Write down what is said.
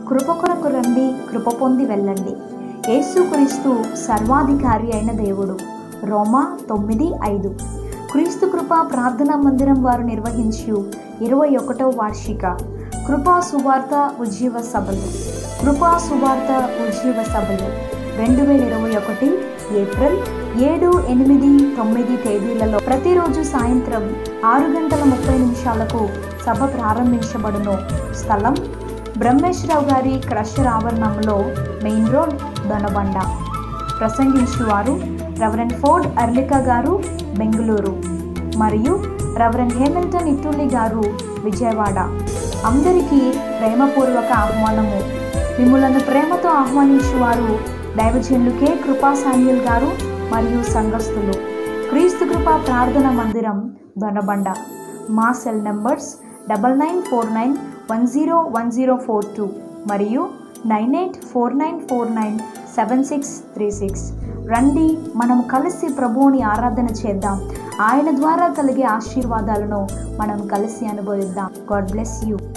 కృప కొరకు రండి కృప పొంది వెళ్ళండి యేసుక్రీస్తు సర్వాధికారి అయిన దేవుడు రోమా తొమ్మిది ఐదు క్రీస్తు కృప ప్రార్థనా మందిరం వారు నిర్వహించు ఇరవై ఒకటవ వార్షిక కృపా సువార్త ఉజ్జీవ సభలు కృపా సువార్త ఉజ్జీవ సభలు రెండు వేల ఇరవై ఒకటి ఏప్రిల్ ఏడు ఎనిమిది తొమ్మిది తేదీలలో ప్రతిరోజు సాయంత్రం ఆరు గంటల ముప్పై నిమిషాలకు సభ ప్రారంభించబడును స్థలం బ్రహ్మేశ్వరరావు గారి క్రషర్ ఆవరణంలో మెయిన్ రోడ్ దొనబండ ప్రసంగించువారు రెవరెండ్ ఫోర్డ్ అర్లిక గారు బెంగళూరు మరియు రెవరెండ్ హేమంతన్ ఇట్టుల్లి గారు విజయవాడ అందరికీ ప్రేమపూర్వక ఆహ్వానము మిమ్మలను ప్రేమతో ఆహ్వానించువారు దైవజనులు కె కృపా సామ్యుల్ గారు మరియు సంఘస్థులు క్రీస్తు కృపా ప్రార్థన మందిరం దొనబండ మా cell numbers double nine four nine one zero one zero four two మరియు nine eight four nine four nine seven six three six రండి మనం కలిసి ప్రభువుని ఆరాధన చేద్దాం ఆయన ద్వారా కలిగే ఆశీర్వాదాలను మనం కలిసి అనుభవిద్దాం గాడ్ బ్లెస్ యూ